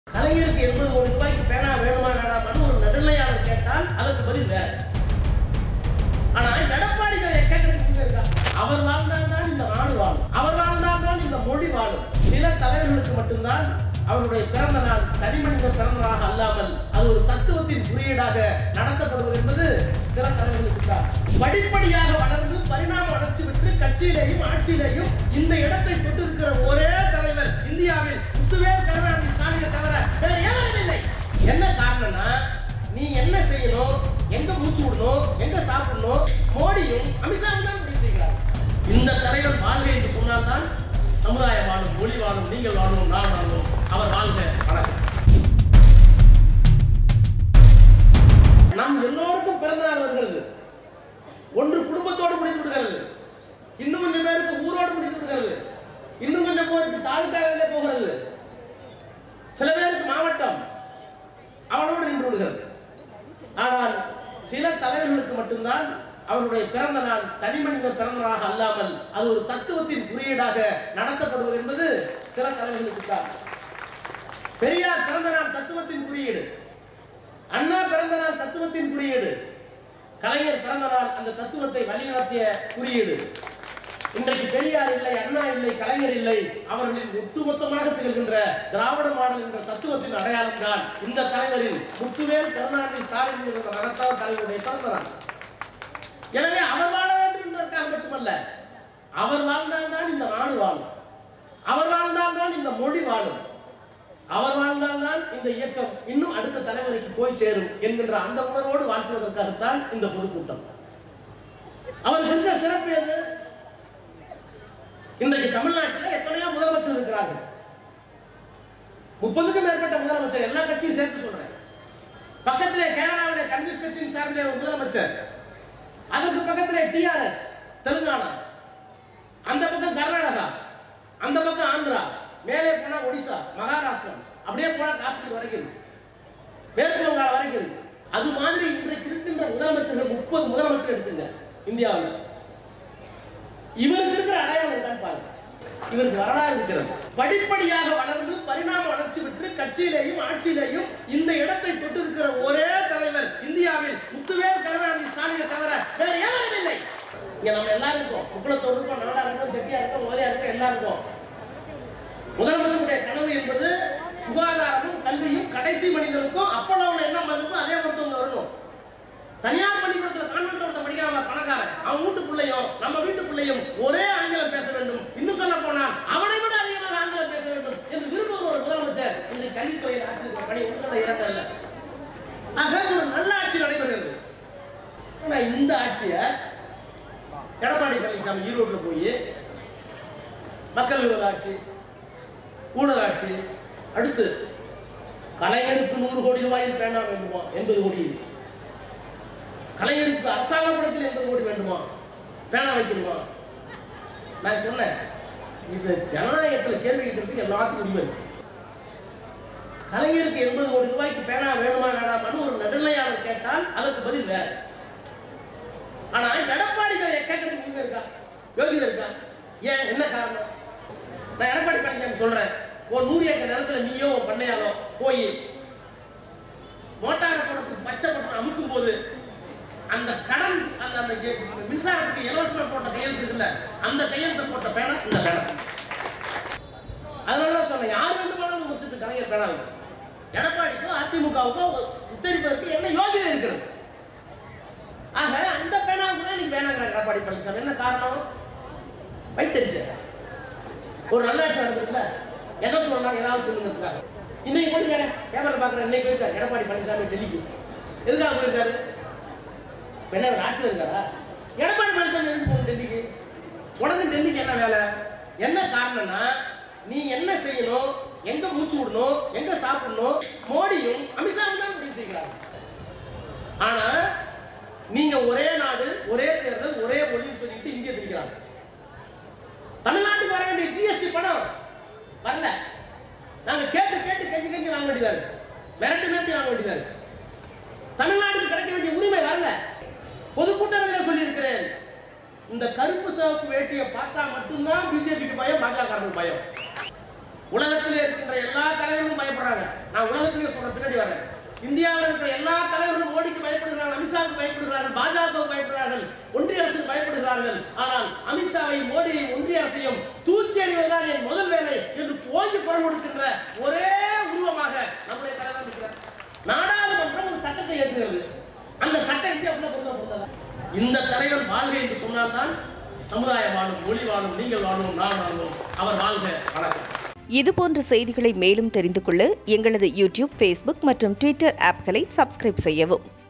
கலைஞருக்கு எண்பது கோடி ரூபாய்க்கு பேனா வேணுமா வேணாமான்னு ஒரு நடுநிலையாளர் கேட்டால் அதற்கு பதில் வேற ஆனா எடப்பாடி கேட்கறதுக்கு உண்மை இருக்கா அவர் வாழ்ந்தால் தான் இந்த நாடு வாழும் அவர் வாழ்ந்தால் தான் இந்த மொழி வாழும் சில தலைவர்களுக்கு மட்டும்தான் அவருடைய பிறந்த நாள் தனிமனித பிறந்த நாளாக அல்லாமல் அது ஒரு தத்துவத்தின் குறியீடாக நடத்தப்படுவது என்பது சில தலைவர்களுக்கு தான் படிப்படியாக வளர்ந்து பரிணாம வளர்ச்சி பெற்று கட்சியிலேயும் ஆட்சியிலேயும் இந்த இடத்தை பெற்றிருக்கிற ஒரே தலைவர் இந்தியாவில் முத்துவேல் கருணாநிதி ஸ்டாலினை தவிர வேற எவரும் இல்லை என்ன காரணம்னா நீ என்ன செய்யணும் எங்க மூச்சு விடணும் எங்க சாப்பிடணும் மோடியும் அமித்ஷாவும் தான் முடிவு செய்கிறார் இந்த தலைவர் வாழ்க என்று சொன்னால்தான் சமுதாயம் வாழும் மொழி வாழும் நீங்கள் வாழும் நான் வாழும் அவர் வாழ்க வணக்கம் நம் எல்லோருக்கும் பிறந்த நாள் வருகிறது ஒன்று குடும்பத்தோடு முடிந்து விடுகிறது இன்னும் கொஞ்சம் பேருக்கு ஊரோடு முடிந்து விடுகிறது இன்னும் கொஞ்சம் பேருக்கு தாலுக்காவிலே போகிறது சில பேருக்கு மாவட்டம் அவளோடு நின்று விடுகிறது ஆனால் சில தலைவர்களுக்கு மட்டும்தான் அவருடைய பிறந்த நாள் தனிமனித பிறந்த நாளாக அல்லாமல் அது ஒரு தத்துவத்தின் குறியீடாக நடத்தப்படுவது என்பது சில தலைவர்களுக்கு தான் பெரியார் பிறந்த நாள் தத்துவத்தின் குறியீடு அண்ணா பிறந்த நாள் தத்துவத்தின் குறியீடு கலைஞர் பிறந்த நாள் அந்த தத்துவத்தை வழிநடத்திய குறியீடு இன்றைக்கு பெரியார் இல்லை அண்ணா இல்லை கலைஞர் இல்லை அவர்களின் ஒட்டுமொத்தமாக திகழ்கின்ற திராவிட மாடல் என்ற தத்துவத்தின் அடையாளம் தான் இந்த தலைவரின் முத்துவேல் கருணாநிதி ஸ்டாலின் என்ற மகத்தான தலைவருடைய பிறந்த நாள் எனவே அவர் வாழ வேண்டும் என்பதற்காக மட்டுமல்ல அவர் வாழ்ந்தால் தான் இந்த நாடு வாழும் அவர் வாழ்ந்தால் தான் இந்த மொழி வாழும் அவர் வாழ்ந்தால் தான் இந்த இயக்கம் இன்னும் அடுத்த தலைமுறைக்கு போய் சேரும் என்கின்ற அந்த உணர்வோடு வாழ்த்துவதற்காகத்தான் இந்த பொதுக்கூட்டம் அவருக்கு இருக்க சிறப்பு எது இன்றைக்கு தமிழ்நாட்டில் எத்தனையோ முதலமைச்சர் இருக்கிறார்கள் முப்பதுக்கும் மேற்பட்ட முதலமைச்சர் எல்லா கட்சியும் சேர்த்து சொல்றேன் பக்கத்திலே கேரளாவிலே கம்யூனிஸ்ட் கட்சியின் சார்ந்த ஒரு முதலமைச்சர் அதற்கு பக்கத்திலே டிஆர்எஸ் தெலுங்கானா அந்த பக்கம் கர்நாடகா அந்த பக்கம் ஆந்திரா மேலே போனா ஒடிசா மகாராஷ்டிரம் அப்படியே போனா காஷ்மீர் வரைக்கும் இருக்கு. மேற்கு வங்காளம் வரைக்கும் இருக்கு. அது மாதிரி இன்றைக்கு இருக்கின்ற முதலமைச்சர்கள் முப்பது முதலமைச்சர் எடுத்துங்க இந்தியாவில் இவருக்கு இருக்கிற அடையாளம் இருக்கான்னு பாருங்க இவருக்கு வரலாறு இருக்கிறது படிப்படியாக வளர்ந்து பரிணாம வளர்ச்சி பெற்று கட்சியிலேயும் ஆட்சியிலேயும் இந்த இடத்தை பெற்றிருக்கிற ஒரே தலைவர் இந்தியாவில் முத்துவேல் கருணாநிதி ஸ்டாலினை தவிர வேற எவரும் இல்லை இங்க நம்ம எல்லாரும் இருக்கோம் முக்குளத்தோடு இருக்கோம் நாடா இருக்கோம் செட்டியா இருக்கோம் மோதியா இருக்கோம் எல்லாரும் இருக்கோம் முதலமைச்சருடைய கனவு என்பது சுகாதாரமும் கல்வியும் கடைசி மனிதனுக்கும் அப்பளவுல என்ன மருந்துக்கும் அதே மருத்துவம் வரணும் தனியார் பள்ளிக்கூடத்துல கான்வென்ட் ஒருத்தன் படிக்கிறாங்க பணக்காரன் அவன் வீட்டு பிள்ளையும் நம்ம வீட்டு பிள்ளையும் ஒரே ஆங்கிலம் பேச வேண்டும் இன்னும் சொல்ல போனால் அவனை விட அதிகமாக ஆங்கிலம் பேச வேண்டும் என்று விரும்புகிற ஒரு முதலமைச்சர் இந்த கல்வித்துறையில் ஆற்றிருக்கிற பணி உண்மையில இறக்கம் இல்லை ஆக ஒரு நல்ல ஆட்சி நடைபெறுகிறது ஆனா இந்த ஆட்சியை எடப்பாடி பழனிசாமி ஈரோட்ல போய் மக்கள் விரோத ஆட்சி ஊழல் ஆட்சி அடுத்து கலைஞருக்கு நூறு கோடி ரூபாயில் பேனா வேண்டுமா எண்பது கோடி கலைஞருக்கு அரசாங்க படத்தில் எண்பது கோடி வேண்டுமா பேனா வைக்கணுமா நான் சொன்னேன் இது ஜனநாயகத்தில் கேள்வி கேட்கறதுக்கு எல்லாத்துக்கும் உரிமை இருக்கு. கலைஞருக்கு எண்பது கோடி ரூபாய்க்கு பேனா வேணுமா வேணாமான்னு ஒரு நடுநிலையாளர் கேட்டால் அதற்கு பதில் வேற ஆனா எடப்பாடி கேட்கறதுக்கு உரிமை இருக்கா யோகிதை இருக்கா ஏன் என்ன காரணம் நான் எடப்பாடி பழனிசாமி சொல்றேன் ஒரு நூறு ஏக்கர் நிலத்துல நீயோ உன் பண்ணையாலோ போய் மோட்டார் போடுறதுக்கு பச்சை பட்டம் அமுக்கும் போது அந்த கடன் அந்த அந்த கே- மின்சாரத்துக்கு இலவசமா போட்ட கையெழுத்து இருக்குல்ல அந்த கையெழுத்து போட்ட பேனா இந்த பேனா அதனால தான் சொன்னேன் யார் வேண்டுமானாலும் விமர்சித்து கலைஞர் பேனா வைக்கும். எடப்பாடிக்கோ அதிமுகவுக்கோ உத்தரிப்பதற்கு என்ன யோகிதை இருக்கிறது ஆக அந்த பேனாவுக்கு தான் நீ பேனாங்க எடப்பாடி பழனிசாமி என்ன காரணம் வைத்தறிச்ச ஒரு நல்ல ஆட்சி நடக்குதுல்ல என்ன சொல்லலாம் ஏதாவது சொல்லுங்கிறதுக்காக இன்னைக்கு போயிருக்காரு கேமரா பார்க்குற இன்னைக்கு போயிருக்காரு எடப்பாடி பழனிசாமி டெல்லிக்கு எதுக்காக போயிருக்காரு இப்ப என்ன இவர் ஆட்சியில் இருக்காரா எடப்பாடி பழனிசாமி எதுக்கு போகணும் டெல்லிக்கு உனக்கு டெல்லிக்கு என்ன வேலை என்ன காரணம்னா நீ என்ன செய்யணும் எங்க மூச்சு விடணும் எங்க சாப்பிடணும் மோடியும் அமித்ஷாவும் தான் முடிவு செய்கிறாங்க ஆனா நீங்க ஒரே நாடு ஒரே தேர்தல் ஒரே மொழின்னு சொல்லிட்டு இங்கே இருக்கிறாங்க தமிழ்நாட்டுக்கு வர வேண்டிய ஜிஎஸ்டி பணம் வரல நாங்க கேட்டு கேட்டு கெஞ்சி கெஞ்சி வாங்க வேண்டியதா இருக்கு மிரட்டி மிரட்டி வாங்க வேண்டியதா இருக்கு தமிழ்நாட்டுக்கு கிடைக்க வேண்டிய உரிமை வரல பொதுக்கூட்டங்களில் சொல்லியிருக்கிறேன் இந்த கருப்பு சிவப்பு வேட்டியை பார்த்தா மட்டும்தான் பிஜேபிக்கு பயம் பாஜக பயம் உலகத்திலே இருக்கின்ற எல்லா தலைவர்களும் பயப்படுறாங்க நான் உலகத்திலே சொல்ற பின்னாடி வரேன் இந்தியாவில் இருக்கிற எல்லா தலைவர்களும் மோடிக்கு பயப்படுகிறார்கள் அமித்ஷாவுக்கு பயப்படுகிறார்கள் பாஜகவுக்கு பயப்படுகிறார்கள் ஒன்றிய அரசுக்கு பயப்படுகிறார்கள் ஆனால் அமித்ஷாவை மோடியை ஒன்றிய அரசையும் தூக்கி எறிவதுதான் என் முதல் வேலை என்று போய் குரல் கொடுக்கின்ற ஒரே உருவமாக நம்முடைய தலைவர் இருக்கிறார் நாடாளுமன்றம் ஒரு சட்டத்தை ஏற்றுகிறது அந்த சட்டம் இந்தியாவுக்குள்ள பொருந்த பொருந்ததா இந்த தலைவர் வாழ்க என்று சொன்னால்தான் சமுதாயம் வாழும் ஒளி வாழும் நீங்கள் வாழும் நான் வாழும் அவர் வாழ்க வணக்கம் இதுபோன்ற செய்திகளை மேலும் தெரிந்து கொள்ள எங்களது யூடியூப் ஃபேஸ்புக் மற்றும் ட்விட்டர் ஆப்களை சப்ஸ்கிரைப் செய்யவும்